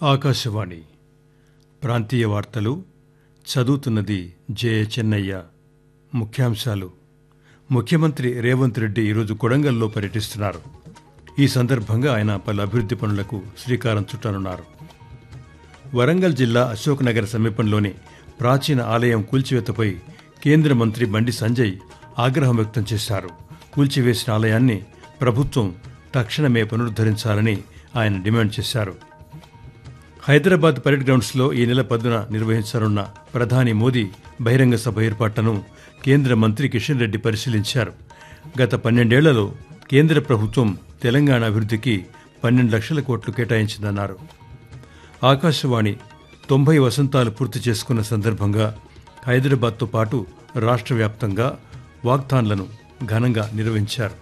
ఆకాశవాణి ప్రాంతీయ వార్తలు చదువుతున్నది జే చెన్నయ్య ముఖ్యాంశాలు ముఖ్యమంత్రి రేవంత్ రెడ్డి ఈరోజు కొడంగల్లో పర్యటిస్తున్నారు ఈ సందర్భంగా ఆయన పలు అభివృద్ది పనులకు శ్రీకారం చుట్టనున్నారు వరంగల్ జిల్లా అశోక్ నగర్ సమీపంలోని ప్రాచీన ఆలయం కూల్చివేతపై కేంద్ర మంత్రి బండి సంజయ్ ఆగ్రహం వ్యక్తం చేశారు కూల్చివేసిన ఆలయాన్ని ప్రభుత్వం తక్షణమే పునరుద్దరించాలని ఆయన డిమాండ్ చేశారు హైదరాబాద్ పరేడ్ గ్రౌండ్స్లో ఈ నెల పద్దున నిర్వహించనున్న ప్రధాని మోదీ బహిరంగ సభ ఏర్పాట్లను కేంద్ర మంత్రి కిషన్ రెడ్డి పరిశీలించారు గత పన్నెండేళ్లలో కేంద్ర ప్రభుత్వం తెలంగాణ అభివృద్ధికి పన్నెండు లక్షల కోట్లు కేటాయించిందన్నారు ఆకాశవాణి తొంభై వసంతాలు పూర్తి చేసుకున్న సందర్భంగా హైదరాబాద్తో పాటు రాష్ట్ర వ్యాప్తంగా వాక్థాన్లను ఘనంగా నిర్వహించారు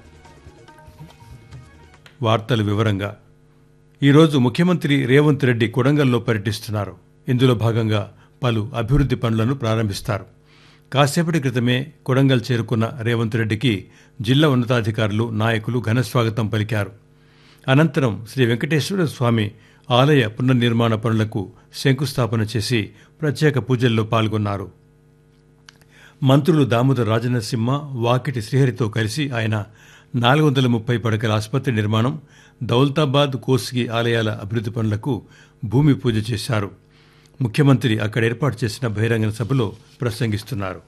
వార్తల వివరంగా ఈరోజు ముఖ్యమంత్రి రేవంత్ రెడ్డి కొడంగల్లో పర్యటిస్తున్నారు ఇందులో భాగంగా పలు అభివృద్ది పనులను ప్రారంభిస్తారు కాసేపటి క్రితమే కొడంగల్ చేరుకున్న రేవంత్ రెడ్డికి జిల్లా ఉన్నతాధికారులు నాయకులు ఘనస్వాగతం పలికారు అనంతరం శ్రీ వెంకటేశ్వర స్వామి ఆలయ పునర్నిర్మాణ పనులకు శంకుస్థాపన చేసి ప్రత్యేక పూజల్లో పాల్గొన్నారు మంత్రులు దామోదర్ రాజనరసింహ వాకిటి శ్రీహరితో కలిసి ఆయన నాలుగు వందల ముప్పై పడకల ఆసుపత్రి నిర్మాణం దౌలతాబాద్ కోస్గి ఆలయాల అభివృద్ది పనులకు భూమి పూజ చేశారు ముఖ్యమంత్రి అక్కడ ఏర్పాటు చేసిన బహిరంగ సభలో ప్రసంగిస్తున్నారు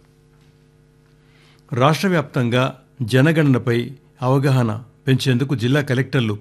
రాష్ట్ర వ్యాప్తంగా జనగణనపై అవగాహన పెంచేందుకు జిల్లా కలెక్టర్లు